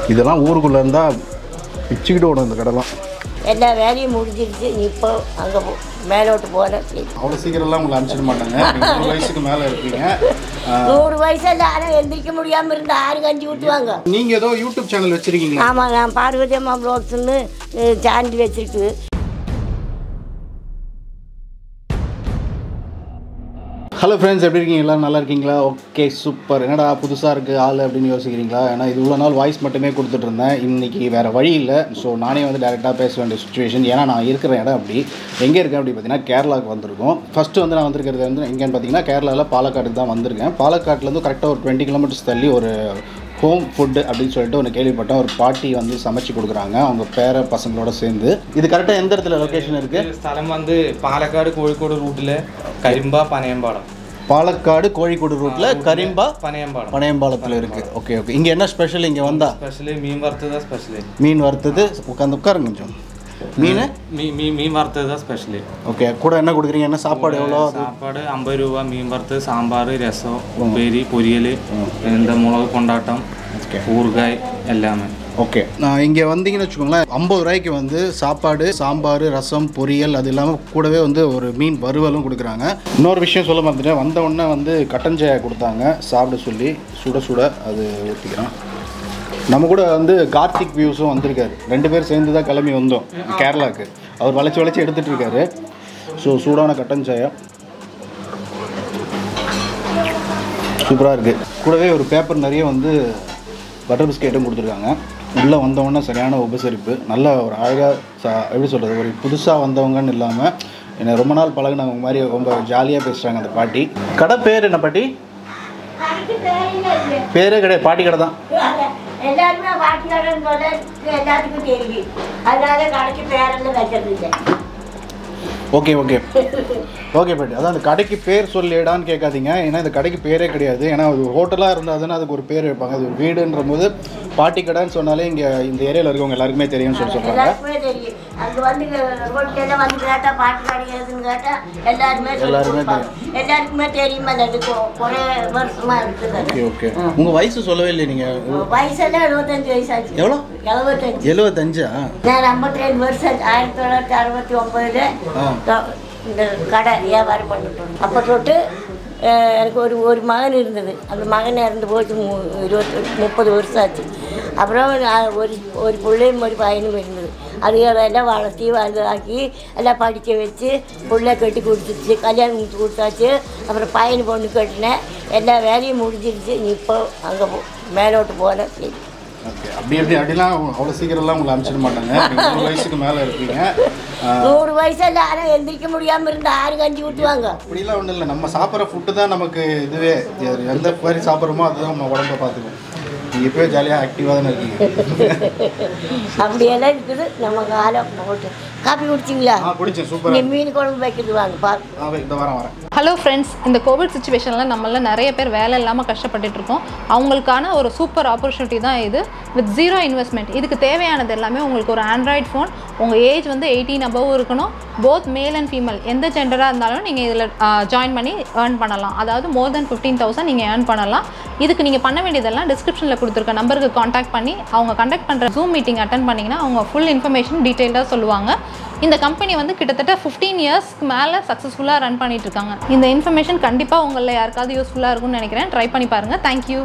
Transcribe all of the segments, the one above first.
இதெல்லாம் ஊருக்குள்ளே இருந்தால் பிச்சுக்கிட்டு ஓடும் இந்த கடைலாம் எல்லா வேலையும் முடிஞ்சிருச்சு நீ இப்போ அங்கே போ மேலோட்டு போன அவ்வளோ சீக்கிரம்லாம் உங்களை அனுப்பிச்சிட மாட்டாங்க நீங்க நூறு வயசுக்கு மேலே இருப்பீங்க நூறு வயசில் ஆனால் எந்திரிக்க முடியாமல் இருந்தால் ஆறு கஞ்சி ஊற்றுவாங்க நீங்கள் ஏதோ யூடியூப் சேனல் வச்சுருக்கீங்களா ஆமாம் நான் பார்வதி அம்மா ப்ளாக்ஸ்னு சாண்டி வச்சிருக்கு ஹலோ ஃப்ரெண்ட்ஸ் எப்படி இருக்கீங்க எல்லாரும் நல்லா இருக்கீங்களா ஓகே சூப்பர் என்னடா புதுசாக இருக்குது ஆள் அப்படின்னு யோசிக்கிறீங்களா ஏன்னா இது இவ்வளோ நாள் வாய்ஸ் மட்டுமே கொடுத்துட்டு இருந்தேன் இன்னைக்கு வேறு வழி இல்லை ஸோ நானே வந்து டேரெக்டாக பேச வேண்டிய சுச்சுவேஷன் ஏன்னா நான் இருக்கிற இடம் அப்படி எங்கே இருக்கேன் அப்படி பார்த்தீங்கன்னா கேரளாவுக்கு வந்திருக்கோம் ஃபஸ்ட்டு வந்து நான் வந்திருக்கிறது வந்து எங்கேன்னு பார்த்தீங்கன்னா கேரளாவில் பாலக்காடுக்கு தான் வந்திருக்கேன் பாலக்காட்டுலேருந்து கரெக்டாக ஒரு டுவெண்ட்டி கிலோமீட்டர்ஸ் தள்ளி ஒரு ஹோம் ஃபுட்டு அப்படின்னு சொல்லிட்டு ஒன்று கேள்விப்பட்டேன் ஒரு பாட்டி வந்து சமைச்சு கொடுக்குறாங்க அவங்க பேர பசங்களோட சேர்ந்து இது கரெக்டாக எந்த இடத்துல லொக்கேஷன் இருக்குது ഇത് സ്ഥലം വന്ന് പാലക്കാട് കോഴിക്കോട് റൂട്ടിലെ കരിമ്പ പനയമ്പാടം பாலக்காடு கோழிக்கோடு ரூட்டில் கரிம்பா പനയമ്പാടം பனையம்பாலத்தில் இருக்குது ஓகே ஓகே இங்கே என்ன ஸ்பெஷல் இங்கே வந்தா സ്പെഷ്യല് മീൻ വറുത്തതാ സ്പെഷ്യല് மீன் வறுத்தது உட்காந்து உட்காருங்க கொஞ்சம் மீன் മീ മീ മീൻ വറുത്തതാ സ്പെഷ്യല് ஓகே கூட என்ன கொடுக்குறீங்க என்ன சாப்பாடு எவ்வளோ സാപ്പാട് അമ്പത് രൂപ മീൻ വറുത്ത് സാമ്പാർ രസം ഉപ്പേരി പൊരിയല് എന്താ മുളക് കൊണ്ടാട്ടം ഊറുകായ് എല്ലാമേ ஓகே நான் இங்கே வந்தீங்கன்னு வச்சுக்கோங்களேன் ஐம்பது ரூபாய்க்கு வந்து சாப்பாடு சாம்பார் ரசம் பொரியல் அது இல்லாமல் கூடவே வந்து ஒரு மீன் வறுவலும் கொடுக்குறாங்க இன்னொரு விஷயம் சொல்ல மறந்துட்டேன் வந்த உடனே வந்து கட்டன் சாயா கொடுத்தாங்க சாப்பிட சொல்லி சுட சுட அது ஊற்றிக்கிறேன் நம்ம கூட வந்து கார்த்திக் வியூஸும் வந்திருக்காரு ரெண்டு பேர் சேர்ந்து தான் கிளம்பி வந்தோம் கேரளாவுக்கு அவர் வளைச்சி வளைச்சி எடுத்துகிட்டு இருக்காரு ஸோ சூடான கட்டன் சாயா சூப்பராக இருக்குது கூடவே ஒரு பேப்பர் நிறைய வந்து பட்டர் பிஸ்கெட்டும் கொடுத்துருக்காங்க உள்ளே வந்தவொடனே சரியான உபசரிப்பு நல்ல ஒரு அழகாக சா எப்படி சொல்கிறது ஒரு புதுசாக வந்தவங்கன்னு இல்லாமல் என்னை ரொம்ப நாள் பழகுனவங்க மாதிரி ரொம்ப ஜாலியாக பேசுகிறாங்க அந்த பாட்டி கடை பேர் என்ன பாட்டி பேரே கிடையாது பாட்டி கடை தான் எல்லாருமே பாட்டி கடைன்னு சொல்ல எல்லாத்துக்கும் தெரியும் அதனால கடைக்கு பேரெல்லாம் வைக்கிறது இல்லை ஓகே ஓகே ஓகே பாட்டி அதான் அந்த கடைக்கு பேர் சொல்லிடான்னு கேட்காதீங்க ஏன்னா இந்த கடைக்கு பேரே கிடையாது ஏன்னா அது ஒரு ஹோட்டலாக இருந்தால் அதுக்கு ஒரு பேர் வைப்பாங்க அது ஒரு வீடுன்ற போது பாட்டி கடைன்னு சொன்னாலே இங்கே இந்த ஏரியாவில் இருக்கவங்க எல்லாருக்குமே தெரியும்னு சொல்லி சொல்கிறாங்க எல்லாருக்குமே தெரியும் அங்க வந்து ரோட்ல வந்து கேட்டா பாட்டு கிடைக்கிறதுன்னு கேட்டா எல்லாருமே சொல்லி எல்லாருமே கொடுப்பாங்க. எல்லாருக்குமே தெரியுமா அது கொ- குறை வருஷமா இருக்குது ஓகே ஓகே உங்கள் வயசு சொல்லவே இல்லை நீங்கள் வயசெல்லாம் எழுபத்தஞ்சு வயசாச்சு எவ்வளோ எழுபத்தஞ்சு எழுபத்தஞ்சா நான் ஐம்பத்தி ரெண்டு வருஷம் ஆச்சு. ஆயிரத்தி தொள்ளாயிரத்தி அறுபத்தி ஒன்பதுல ஆ. தொ- இந்த கடை வியாபாரம் பண்ணிட்டு அப்போ தொட்டு அஹ், எனக்கு ஒரு ஒரு மகன் இருந்தது அந்த மகன் இறந்து போச்சு மு- இருபத்தி முப்பது வருஷம் ஆச்சு அப்புறம் நான் ஒரு ஒரு பிள்ளையும் ஒரு பையனும் இருந்தது அதுகளெல்லாம் வளர்த்தி வளர்த்தாக்கி எல்லாம் படிக்க வச்சு பிள்ளை கட்டி கொடுத்துச்சு கல்யாணம் முடிச்சு கொடுத்தாச்சு அப்புறம் பையன் பொண்ணு கட்டினேன் எல்லா வேலையும் முடிஞ்சிருச்சு நீ இப்போ அங்கே போ மேலோட்டு போன சரி ஓகே அப்படி அப்படி அப்படிலாம் அவ்வளோ சீக்கிரம்லாம் உங்களை அனுப்பிச்சிட மாட்டாங்க நீங்க நூறு வயசுக்கு மேலே இருப்பீங்க ஆ, நூறு வயசில் ஆனால் எந்திரிக்க முடியாமல் இருந்தால் ஆறு கஞ்சி ஊற்றுவாங்க அப்படிலாம் ஒன்றும் இல்லை நம்ம சாப்பிட்ற ஃபுட்டு தான் நமக்கு இதுவே எது- எந்த மாதிரி சாப்பிட்றோமோ அதுதான் நம்ம உடம்ப பார்த்துக்கும் நீங்கள் இப்போயே ஜாலியாக ஆக்டிவாக தானே இருக்கீங்க அப்படியெல்லாம் இருக்குது நம்ம காலம் போட்டு காப்பி குடிச்சிங்களா ஆ பிடிச்சேன் நீ சூப்பராக மீன் குழம்பு வைக்கிறது வாங்க பாரு ஆ இந்த வாரம் வரேன் ஹலோ ஃப்ரெண்ட்ஸ் இந்த கோவிட் சுச்சுவேஷனில் நம்மள நிறைய பேர் வேலை இல்லாமல் கஷ்டப்பட்டுட்டு இருக்கோம் அவங்களுக்கான ஒரு சூப்பர் ஆப்பர்ச்சுனிட்டி தான் இது வித் ஜீரோ இன்வெஸ்ட்மெண்ட் இதுக்கு தேவையானது எல்லாமே உங்களுக்கு ஒரு ஆண்ட்ராய்ட் ஃபோன் உங்கள் ஏஜ் வந்து எயிட்டீன் above இருக்கணும் போத் மேல் அண்ட் ஃபீமேல் எந்த ஜெண்டராக இருந்தாலும் நீங்கள் இதில் ஜாயின் பண்ணி ஏர்ன் பண்ணலாம் அதாவது மோர் தென் ஃபிஃப்டீன் தௌசண்ட் நீங்கள் ஏர்ன் பண்ணலாம் இதுக்கு நீங்கள் பண்ண வேண்டியதெல்லாம் டிஸ்கிரிப்ஷனில் கொடுத்துருக்க நம்பருக்கு காண்டாக்ட் பண்ணி அவங்க கண்டக்ட் பண்ணுற ஜூம் மீட்டிங் அட்டன் பண்ணிங்கன்னா அவங்க ஃபுல் இன்ஃபர்மேஷன் டீட்டெயிலாக சொல்லுவாங்க இந்த கம்பெனி வந்து கிட்டத்தட்ட ஃபிஃப்டீன் இயர்ஸ்க்கு மேலே சக்ஸஸ்ஃபுல்லாக ரன் பண்ணிட்டு இருக்காங்க இந்த இன்ஃபர்மேஷன் கண்டிப்பாக உங்களில் யாருக்காவது யூஸ்ஃபுல்லாக இருக்கும்னு நினைக்கிறேன் ட்ரை பண்ணி பாருங்கள் தேங்க்யூ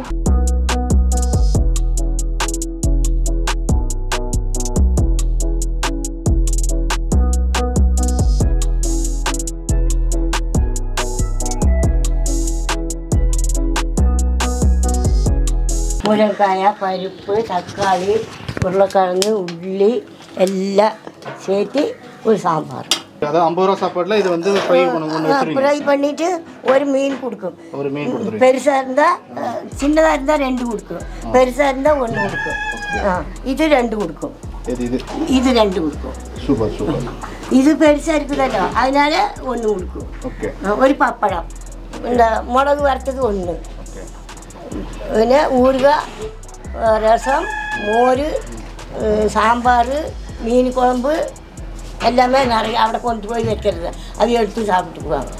മുലക്കായ പരിപ്പ് തക്കാളി ഉരുളക്കിഴങ്ങ് ഉള്ളി എല്ലാം சேர்த்து ஒரு சாம்பார் அதான் ஐம்பது ரூபா சாப்பாட்டில் இது வந்து ஃப்ரை பண்ண ஒன்று வச்சுருவீங்க ஃப்ரை பண்ணிட்டு ஒரு மீன் கொடுக்கும் ஒரு மீன் கொடுத்துருவீங்க பெருசாக இருந்தால் சின்னதாக இருந்தால் ரெண்டு கொடுக்கும் பெருசாக இருந்தால் ஒன்று கொடுக்கும் ஆ, இது ரெண்டு கொடுக்கும் இது இது இது ரெண்டு கொடுக்கும் சூப்பர் சூப்பர் இது பெருசாக இருக்குதല്ലോ அதனால ஒன்று கொடுக்கும் ஓகே ஆ, ஒரு பப்படம் இந்த மிளகு வறுத்தது ஒன்று ஓகே പിന്നെ ஊறுகாய் அஹ், ரசம் மோர் அஹ், சாம்பார் மீன் குழம்பு எல்லாமே நிறைய അവിടെ கொண்டு போய் வைக்கிறது அது எடுத்து சாப்பிட்டுக்குவாங்க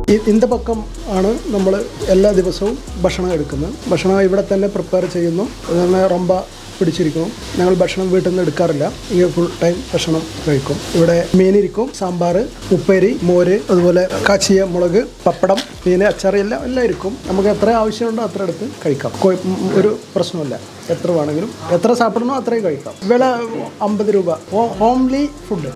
ഈ- ഇന്ത പക്കം ആണ് നമ്മൾ എല്ലാ ദിവസവും ഭക്ഷണം എടുക്കുന്നത് ഭക്ഷണം ഇവിടെ തന്നെ പ്രിപ്പയർ ചെയ്യുന്നു അതുതന്നെ റൊമ്പ പിടിച്ചിരിക്കും ഞങ്ങൾ ഭക്ഷണം വീട്ടിൽ നിന്ന് എടുക്കാറില്ല ഇങ്ങനെ ഫുൾ ടൈം ഭക്ഷണം കഴിക്കും ഇവിടെ മീനിരിക്കും സാമ്പാർ ഉപ്പേരി മോര് അതുപോലെ കാച്ചിയ മുളക് പപ്പടം മീൻ അച്ചാറ് എല്ലാം എല്ലാം ഇരിക്കും നമുക്ക് എത്ര ആവശ്യമുണ്ടോ അത്ര എടുത്ത് കഴിക്കാം കൊഴ- ഉം, ഒരു പ്രശ്നമില്ല എത്ര വേണമെങ്കിലും എത്ര സാപ്പിടണോ അത്രയും കഴിക്കാം വില അമ്പത് രൂപ ഹോംലി ഫുഡ്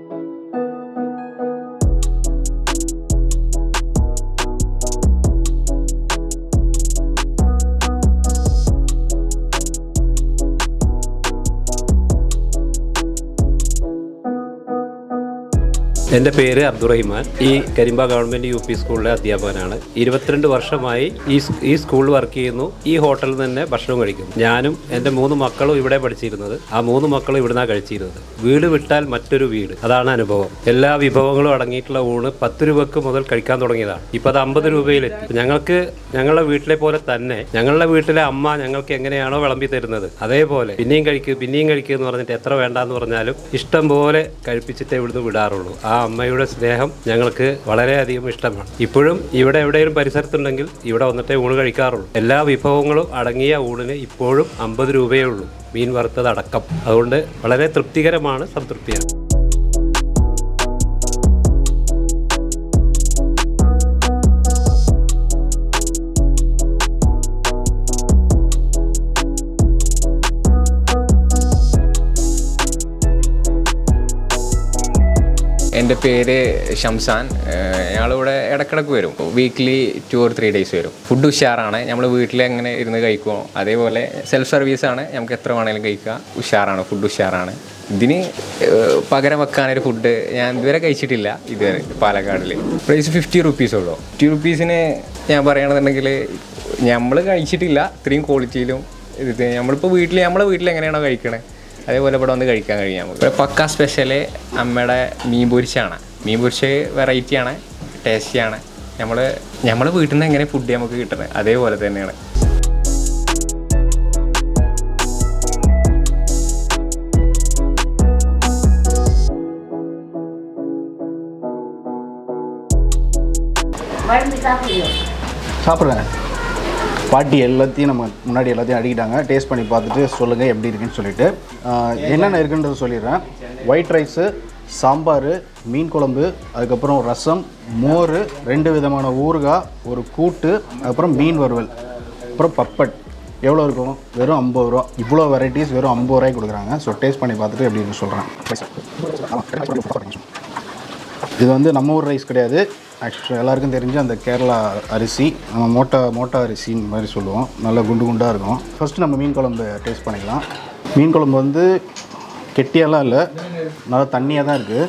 എൻ്റെ പേര് അബ്ദുറഹിമാൻ ഈ കരിമ്പ ഗവൺമെൻറ് യു പി സ്കൂളിലെ അധ്യാപകനാണ് ഇരുപത്തിരണ്ട് വർഷമായി ഈ സ്- ഈ സ്കൂളിൽ വർക്ക് ചെയ്യുന്നു ഈ ഹോട്ടലിൽ തന്നെ ഭക്ഷണം കഴിക്കുന്നു ഞാനും എൻ്റെ മൂന്ന് മക്കളും ഇവിടെ പഠിച്ചിരുന്നത് ആ മൂന്ന് മക്കളും ഇവിടുന്നാണ് കഴിച്ചിരുന്നത് വീട് വിട്ടാൽ മറ്റൊരു വീട് അതാണ് അനുഭവം എല്ലാ വിഭവങ്ങളും അടങ്ങിയിട്ടുള്ള ഊണ് പത്ത് രൂപക്ക് മുതൽ കഴിക്കാൻ തുടങ്ങിയതാണ് ഇപ്പം അത് അമ്പത് രൂപയിലെത്തി ഞങ്ങൾക്ക് ഞങ്ങളുടെ വീട്ടിലെ പോലെ തന്നെ ഞങ്ങളുടെ വീട്ടിലെ അമ്മ ഞങ്ങൾക്ക് എങ്ങനെയാണോ വിളമ്പി തരുന്നത് അതേപോലെ പിന്നെയും കഴിക്കുക പിന്നെയും കഴിക്കുക എന്ന് പറഞ്ഞിട്ട് എത്ര വേണ്ടാന്ന് പറഞ്ഞാലും ഇഷ്ടം പോലെ കഴിപ്പിച്ചിട്ടേ ഇവിടുന്ന് വിടാറുള്ളൂ ആ അമ്മയുടെ സ്നേഹം ഞങ്ങൾക്ക് വളരെയധികം ഇഷ്ടമാണ് ഇപ്പോഴും ഇവിടെ എവിടെയെങ്കിലും പരിസരത്തുണ്ടെങ്കിൽ ഇവിടെ വന്നിട്ടേ ഊണ് കഴിക്കാറുള്ളൂ എല്ലാ വിഭവങ്ങളും അടങ്ങിയ ഊണിന് ഇപ്പോഴും അമ്പത് രൂപയേ ഉള്ളൂ മീൻ വറുത്തത് അടക്കം അതുകൊണ്ട് വളരെ തൃപ്തികരമാണ് സംതൃപ്തിയാണ് എൻ്റെ പേര് ഷംസാൻ ഏഹ് ഞങ്ങളിവിടെ ഇടക്കിടക്ക് വരും weekly two or three days വരും ഫുഡ് ഉഷാറാണ് നമ്മൾ വീട്ടിൽ എങ്ങനെ ഇരുന്ന് കഴിക്കുമോ അതേപോലെ സെൽഫ് സർവീസാണ് നമുക്ക് എത്ര വേണമെങ്കിലും കഴിക്കുക ഉഷാറാണ് ഫുഡ് ഉഷാറാണ് ഇതിന് ഏഹ് പകരം വെക്കാനൊരു ഫുഡ് ഞാൻ ഇതുവരെ കഴിച്ചിട്ടില്ല ഇതുവരെ പാലക്കാടിൽ പ്രൈസ് ഫിഫ്റ്റി റുപ്പീസ് ഉള്ളൂ ഫിഫ്റ്റി റുപ്പീസിന് ഞാൻ പറയുകയാണെന്നുണ്ടെങ്കിൽ നമ്മൾ കഴിച്ചിട്ടില്ല ഇത്രയും ക്വാളിറ്റിയിലും ഇത് നമ്മളിപ്പോൾ വീട്ടിൽ നമ്മളെ വീട്ടിൽ എങ്ങനെയാണോ കഴിക്കണേ അതേപോലെ ഇവിടെ വന്ന് കഴിക്കാൻ കഴിയും നമുക്ക് ഇവിടെ പക്ക സ്പെഷ്യല് അമ്മയുടെ മീൻ പൊരിച്ചാണ് മീൻ പൊരിച്ച് വെറൈറ്റിയാണ് ടേസ്റ്റിയാണ് നമ്മൾ നമ്മൾ വീട്ടിൽ നിന്ന് എങ്ങനെ ഫുഡ് നമുക്ക് കിട്ടുന്നത് അതേപോലെ തന്നെയാണ് குழம்பு சாப்பிடுவோம் சாப்பிட்றேன் பாட்டி எல்லாத்தையும் நம்ம முன்னாடி எல்லாத்தையும் அடிக்கிட்டாங்க டேஸ்ட் பண்ணி பார்த்துட்டு சொல்லுங்கள் எப்படி இருக்குன்னு சொல்லிட்டு ஆஹ், என்னென்ன இருக்குன்றத சொல்லிடுறேன் ஒயிட் ரைஸு சாம்பார் மீன் குழம்பு அதுக்கப்புறம் ரசம் மோர் ரெண்டு விதமான ஊறுகாய் ஒரு கூட்டு அப்புறம் மீன் வறுவல் அப்புறம் பப்பட் எவ்வளோ இருக்கும் வெறும் ஐம்பது ரூபா இவ்வளோ வெரைட்டிஸ் வெறும் ஐம்பது ரூபாய்க்கு கொடுக்குறாங்க ஸோ டேஸ்ட் பண்ணி பார்த்துட்டு எப்படி இருக்குன்னு சொல்கிறேன் இது வந்து நம்ம ஊர் ரைஸ் கிடையாது ஆக்சுவலாக எல்லாருக்கும் தெரிஞ்ச அந்த கேரளா அரிசி நம்ம மோட்டா மோட்டா அரிசின்னு மாதிரி சொல்லுவோம் நல்லா குண்டு குண்டாக இருக்கும் ஃபஸ்ட்டு நம்ம மீன் குழம்பு டேஸ்ட் பண்ணிக்கலாம் மீன் குழம்பு வந்து கெட்டியெல்லாம் இல்லை நல்லா தண்ணியாக தான் இருக்குது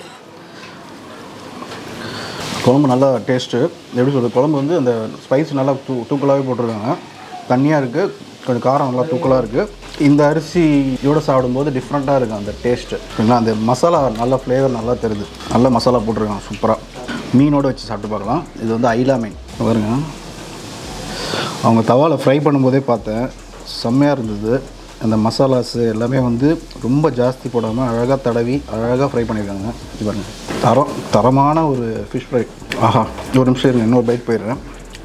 குழம்பு நல்லா டேஸ்ட்டு எப்படி சொல்கிறது குழம்பு வந்து அந்த ஸ்பைஸ் நல்லா தூ தூக்கலாகவே போட்டிருக்காங்க தண்ணியாக இருக்குது கொஞ்சம் காரம் நல்லா தூக்கலாக இருக்குது இந்த அரிசியோட சாப்பிடும்போது டிஃப்ரெண்ட்டாக இருக்கும் அந்த டேஸ்ட்டு சரிங்களா அந்த மசாலா நல்ல ஃப்ளேவர் நல்லா தெரியுது நல்ல மசாலா போட்டிருக்காங்க சூப்பராக மீனோட வச்சு சாப்பிட்டு பார்க்கலாம் இது வந்து ஐலா மீன் பாருங்க அவங்க தவாவில் ஃப்ரை பண்ணும்போதே பார்த்தேன் செம்மையாக இருந்தது அந்த மசாலாஸ் எல்லாமே வந்து ரொம்ப ஜாஸ்தி போடாமல் அழகாக தடவி அழகாக ஃப்ரை பண்ணியிருக்காங்க இது பாருங்க தரம் தரமான ஒரு ஃபிஷ் ஃப்ரை ஆஹா ஒரு நிமிஷம் இருங்க இன்னொரு பைட் போயிடுறேன்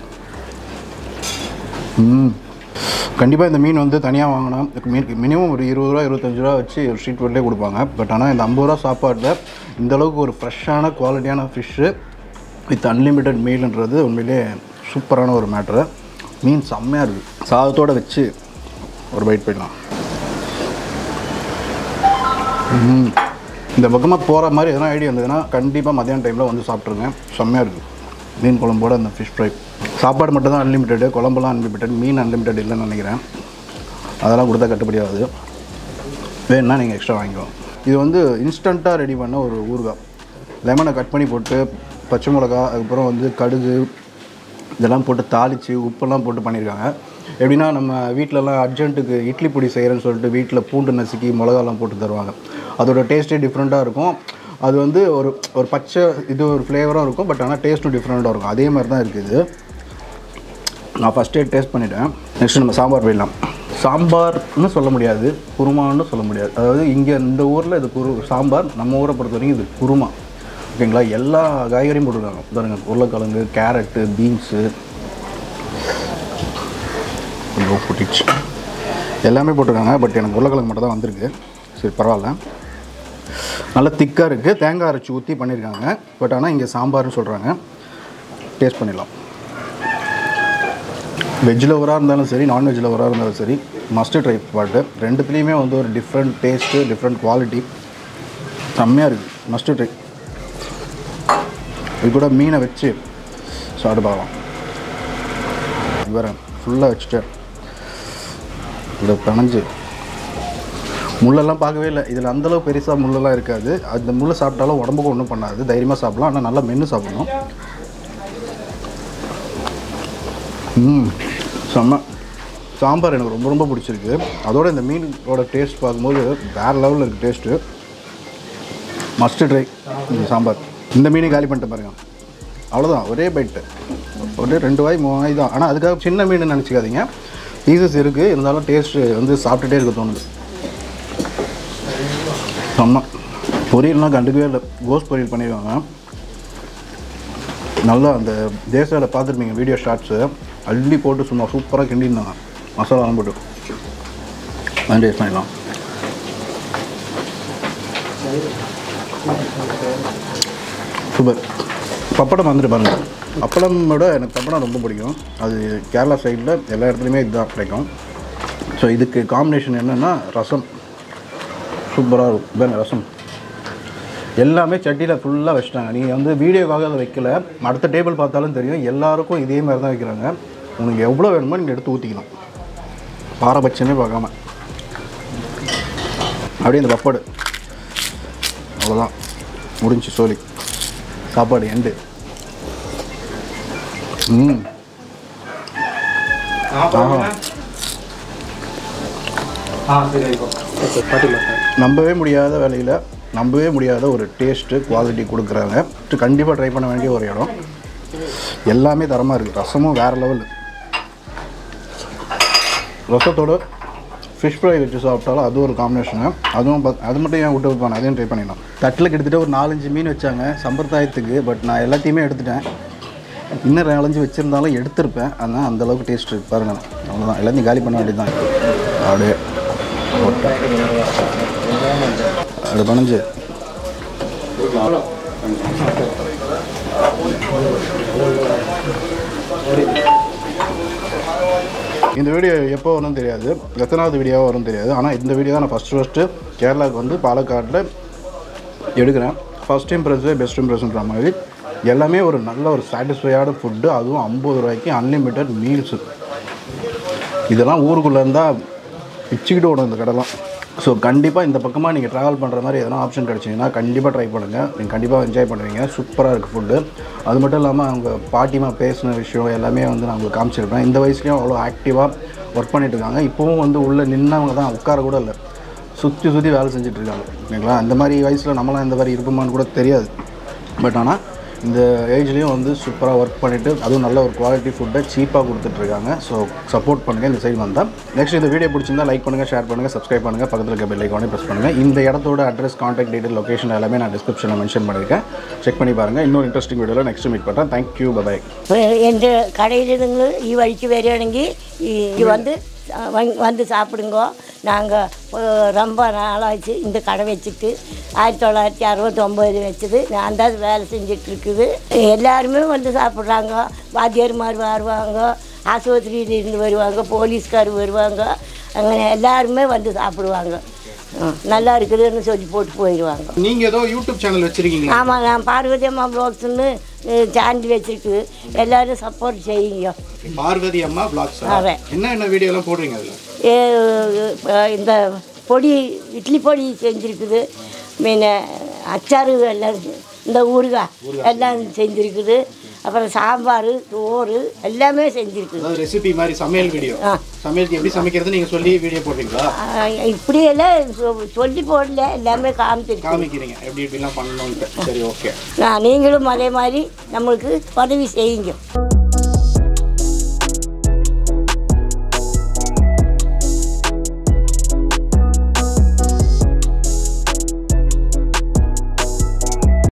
ம் கண்டிப்பாக இந்த மீன் வந்து தனியாக வாங்கினா மீன் மினிமம் ஒரு இருபது ரூபா இருபத்தஞ்சு ரூபா வச்சு ஒரு ஸ்ட்ரீட் ஃபுட்லேயே கொடுப்பாங்க பட் ஆனால் இந்த ஐம்பது ரூபா சாப்பாட்டில் இந்த அளவுக்கு ஒரு ஃப்ரெஷ்ஷான குவாலிட்டியான ஃபிஷ்ஷு வித் அன்லிமிட்டெட் மீல்ன்றது உண்மையிலே சூப்பரான ஒரு மேட்ரு மீன் செம்மையாக இருக்குது சாதத்தோடு வச்சு ஒரு பைட் போயிடலாம் ம். இந்த பக்கமாக போகிற மாதிரி எதனா ஐடியா இருந்ததுன்னா கண்டிப்பாக மத்தியான டைமில் வந்து சாப்பிட்ருங்க செம்மையாக இருக்குது மீன் குழம்போட அந்த ஃபிஷ் ஃப்ரை சாப்பாடு மட்டும் தான் அன்லிமிட்டெடு குழம்புலாம் அன்லிமிட்டெட் மீன் அன்லிமிட்டெட் இல்லைன்னு நினைக்கிறேன் அதெல்லாம் கொடுத்தா கட்டுப்படி ஆகுது வேணும்னா நீங்கள் எக்ஸ்ட்ரா வாங்கிக்கலாம் இது வந்து இன்ஸ்டண்ட்டாக ரெடி பண்ண ஒரு ஊறுகாய் லெமனை கட் பண்ணி போட்டு பச்சை மிளகா அதுக்கப்புறம் வந்து கடுகு இதெல்லாம் போட்டு தாளித்து உப்பெல்லாம் போட்டு பண்ணியிருக்காங்க எப்படின்னா நம்ம வீட்டிலலாம் அர்ஜென்ட்டுக்கு இட்லி பொடி செய்கிறேன்னு சொல்லிட்டு வீட்டில் பூண்டு நசுக்கி மிளகாலாம் போட்டு தருவாங்க அதோட டேஸ்ட்டே டிஃப்ரெண்ட்டாக இருக்கும் அது வந்து ஒரு ஒரு பச்சை இது ஒரு ஃப்ளேவராக இருக்கும் பட் ஆனால் டேஸ்ட்டும் டிஃப்ரெண்ட்டாக இருக்கும் அதே மாதிரி தான் இருக்குது இது நான் ஃபஸ்ட்டே டேஸ்ட் பண்ணிட்டேன் நெக்ஸ்ட் நம்ம சாம்பார் போயிடலாம் சாம்பார்னு சொல்ல முடியாது குருமான்னு சொல்ல முடியாது அதாவது இங்கே இந்த ஊரில் இது குரு சாம்பார் நம்ம ஊரை பொறுத்த வரைக்கும் இது குருமா ஓகேங்களா எல்லா காய்கறியும் போட்டிருக்காங்க பாருங்க உருளைக்கிழங்கு கேரட்டு பீன்ஸு கொஞ்சம் போட்டுச்சு எல்லாமே போட்டிருக்காங்க பட் எனக்கு உருளைக்கிழங்கு மட்டும் தான் வந்திருக்கு சரி பரவாயில்ல நல்லா திக்காக இருக்குது தேங்காய் அரைச்சி ஊற்றி பண்ணியிருக்காங்க பட் ஆனால் இங்கே சாம்பார்னு சொல்கிறாங்க டேஸ்ட் பண்ணிடலாம் வெஜ் லவராக இருந்தாலும் சரி நான்வெஜ் லவராக இருந்தாலும் சரி மஸ்ட் ட்ரை பாட்டு ரெண்டுத்துலேயுமே வந்து ஒரு டிஃப்ரெண்ட் டேஸ்ட்டு டிஃப்ரெண்ட் குவாலிட்டி செம்மையாக இருக்குது மஸ்ட் ட்ரை இது கூட மீனை வச்சு சாப்பிட்டு பார்க்கலாம் இவரை ஃபுல்லாக வச்சுட்டு இதில் பிணைஞ்சு முள்ளெல்லாம் பார்க்கவே இல்லை இதில் அந்தளவு பெருசாக முள்ளெல்லாம் இருக்காது அந்த முள்ளை சாப்பிட்டாலும் உடம்புக்கு ஒன்றும் பண்ணாது தைரியமாக சாப்பிடலாம் ஆனால் நல்லா மென்று சாப்பிடணும் ம் செம்ம சாம்பார் எனக்கு ரொம்ப ரொம்ப பிடிச்சிருக்கு அதோட இந்த மீனோட டேஸ்ட் பார்க்கும்போது வேறு லெவலில் இருக்குது டேஸ்ட்டு மஸ்ட் ட்ரை இந்த சாம்பார் இந்த மீனை காலி பண்ணிட்டு பாருங்க அவ்வளோதான் ஒரே பைட்டு ஒரே ரெண்டு வாய் மூணு வாய் தான் ஆனால் அதுக்காக சின்ன மீன் நினச்சிக்காதீங்க பீசஸ் இருக்குது இருந்தாலும் டேஸ்ட்டு வந்து சாப்பிட்டுட்டே இருக்க தோணுது செம்ம பொரியல்லாம் கண்டுக்கவே இல்லை கோஸ் பொரியல் பண்ணிடுவாங்க நல்லா அந்த தேசாவில் பார்த்துருப்பீங்க வீடியோ ஷார்ட்ஸு அள்ளி போட்டு சும்மா சூப்பராக கிண்டிருந்தாங்க மசாலாலாம் போட்டு அது டேஸ்ட் பண்ணிடலாம் சூப்பர் பப்படம் வந்துட்டு பாருங்க அப்பளம் விட எனக்கு பப்படம் ரொம்ப பிடிக்கும் அது கேரளா சைடில் எல்லா இடத்துலையுமே இதுதான் கிடைக்கும் ஸோ இதுக்கு காம்பினேஷன் என்னென்னா ரசம் சூப்பராக இருக்கும் பாருங்க ரசம் எல்லாமே சட்டியில் ஃபுல்லாக வச்சுட்டாங்க நீங்கள் வந்து வீடியோக்காக அதை வைக்கல அடுத்த டேபிள் பார்த்தாலும் தெரியும் எல்லாருக்கும் இதே மாதிரி தான் வைக்கிறாங்க உங்களுக்கு எவ்வளோ வேணுமோ நீங்கள் எடுத்து ஊற்றிக்கலாம் பாரபட்சமே பார்க்காம அப்படியே இந்த பப்பாடு அவ்வளோதான் முடிஞ்சு சோலி சாப்பாடு எண்டு ம் ஆஹா நம்பவே முடியாத வேலையில் நம்பவே முடியாத ஒரு டேஸ்ட்டு குவாலிட்டி கொடுக்குறாங்க கண்டிப்பாக ட்ரை பண்ண வேண்டிய ஒரு இடம் எல்லாமே தரமாக இருக்குது ரசமும் வேறு லெவல் ரசத்தோட ஃபிஷ் ஃப்ரை வச்சு சாப்பிட்டாலும் அது ஒரு காம்பினேஷனு அதுவும் பத்- அது மட்டும் ஏன் விட்டு வைப்பாங்க அதையும் ட்ரை பண்ணிடலாம் தட்டில் கிட்டத்தட்ட ஒரு நாலஞ்சு மீன் வச்சாங்க சம்பிரதாயத்துக்கு பட் நான் எல்லாத்தையுமே எடுத்துட்டேன் இன்னும் நாலஞ்சு வச்சுருந்தாலும் எடுத்திருப்பேன் ஆனால் அந்த அளவுக்கு டேஸ்ட் இருக்கு பாருங்க அவ்வளோதான் எல்லாத்தையும் காலி பண்ண வேண்டியது தான் அப்படியே போட்டேன் அது பணிஞ்சு இந்த வீடியோ எப்போ வரும்னு தெரியாது எத்தனாவது வீடியோவாக வரும் தெரியாது ஆனால் இந்த வீடியோ தான் நான் ஃபஸ்ட்டு ஃபஸ்ட்டு கேரளாவுக்கு வந்து பாலக்காட்டில் எடுக்கிறேன் ஃபஸ்ட் இம்ப்ரெஸ்ஸே பெஸ்ட் இம்ப்ரெஸ்ன்ற மாதிரி எல்லாமே ஒரு நல்ல ஒரு சாட்டிஸ்ஃபையான ஃபுட்டு அதுவும் ஐம்பது ரூபாய்க்கு அன்லிமிட்டட் மீல்ஸு இதெல்லாம் ஊருக்குள்ளே இருந்தால் பிச்சுக்கிட்டு ஓடும் இந்த கடைலாம் ஸோ கண்டிப்பாக இந்த பக்கமாக நீங்கள் ட்ராவல் பண்ணுற மாதிரி எதனா ஆப்ஷன் கிடச்சிங்கன்னா கண்டிப்பாக ட்ரை பண்ணுங்கள் நீங்கள் கண்டிப்பாக என்ஜாய் பண்ணுவீங்க சூப்பராக இருக்குது ஃபுட்டு அது மட்டும் இல்லாமல் அவங்க பாட்டிமா பேசின விஷயம் எல்லாமே வந்து நான் உங்களுக்கு காமிச்சிருப்பேன் இந்த வயசுலேயும் அவ்வளோ ஆக்டிவாக ஒர்க் பண்ணிட்டு இருக்காங்க இப்போவும் வந்து உள்ளே நின்னவங்க தான் உட்கார கூட இல்லை சுற்றி சுற்றி வேலை செஞ்சுட்டு இருக்காங்க ஓகேங்களா அந்த மாதிரி வயசில் நம்மளாம் இந்த மாதிரி இருப்போமான்னு கூட தெரியாது பட் ஆனால் இந்த ஏஜ்லேயும் வந்து சூப்பராக ஒர்க் பண்ணிவிட்டு அதுவும் நல்ல ஒரு குவாலிட்டி ஃபுட்டை சீப்பாக கொடுத்துட்ருக்காங்க ஸோ சப்போர்ட் பண்ணுங்கள் இந்த சைடு வந்தால் நெக்ஸ்ட் இந்த வீடியோ பிடிச்சிருந்தா லைக் பண்ணுங்கள் ஷேர் பண்ணுங்கள் சப்ஸ்கிரைப் பண்ணுங்கள் பக்கத்தில் இருக்க பெல் ஐக்கானே ப்ரெஸ் பண்ணுங்கள் இந்த இடத்தோட அட்ரஸ் காண்டாக்ட் டீட்டெயில் லொகேஷன் எல்லாமே நான் டிஸ்கிரிப்ஷனில் மென்ஷன் பண்ணியிருக்கேன் செக் பண்ணி பாருங்கள் இன்னொரு இன்ட்ரெஸ்டிங் வீடியோவில் நெக்ஸ்ட் மீட் பண்ணுறேன் தேங்க்யூ பபாய் എൻ്റെ കടയിൽ നിങ്ങൾ ഈ വഴിക്ക് വരികയാണെങ്കിൽ ഈ ഈ வந்து வ- வந்து சாப்பிடுங்க நாங்கள் ரொம்ப நாளாச்சு இந்த கடை வச்சுட்டு ஆயிரத்தி தொள்ளாயிரத்தி அறுபத்தொம்போது வச்சது நான் தான் வேலை செஞ்சுட்டு இருக்குது எல்லாருமே வந்து சாப்பிட்றாங்க வாத்தியார்மார் வருவாங்க ஆஸ்பத்திரியில இருந்து வருவாங்க போலீஸ்கார் வருவாங்க അങ്ങനെ எல்லாருமே வந்து சாப்பிடுவாங்க ம், நல்லா இருக்குதுன்னு சொல்லி போட்டு போயிடுவாங்க நீங்கள் ஏதோ யூடியூப் சேனல் வச்சுருக்கீங்களா ஆமாம் நான் பார்வதி அம்மா ப்ளாக்ஸ்னு சேனல் வச்சுருக்கு எல்லாரும் சப்போர்ட் செய்யுங்க பார்வதி அம்மா பிளாக்ஸ் அவன். என்ன என்ன வீடியோலாம் போடுறீங்க அதில் ஏ, அஹ் இந்த பொடி இட்லி பொடி செஞ்சுருக்குது மீன் அச்சாறு எல்லாம் இந்த ஊறுகாய் எல்லாம் செஞ்சுருக்குது அப்புறம் சாம்பார் சோறு எல்லாமே செஞ்சுருக்குது அதாவது ரெசிபி மாதிரி சமையல் வீடியோ ஆ. சமையலுக்கு எப்படி சமைக்கிறது நீங்கள் சொல்லி வீடியோ போடுறீங்களா அஹ் இப்படியெல்லாம் சொ- சொல்லி போடல எல்லாமே காமிச்சிருக்கு காமிக்கிறீங்க எப்படி எப்படிலாம் பண்ணணும்ட்டு சரி ஓகே நான் நீங்களும் அதே மாதிரி நம்மளுக்கு உதவி செய்யுங்க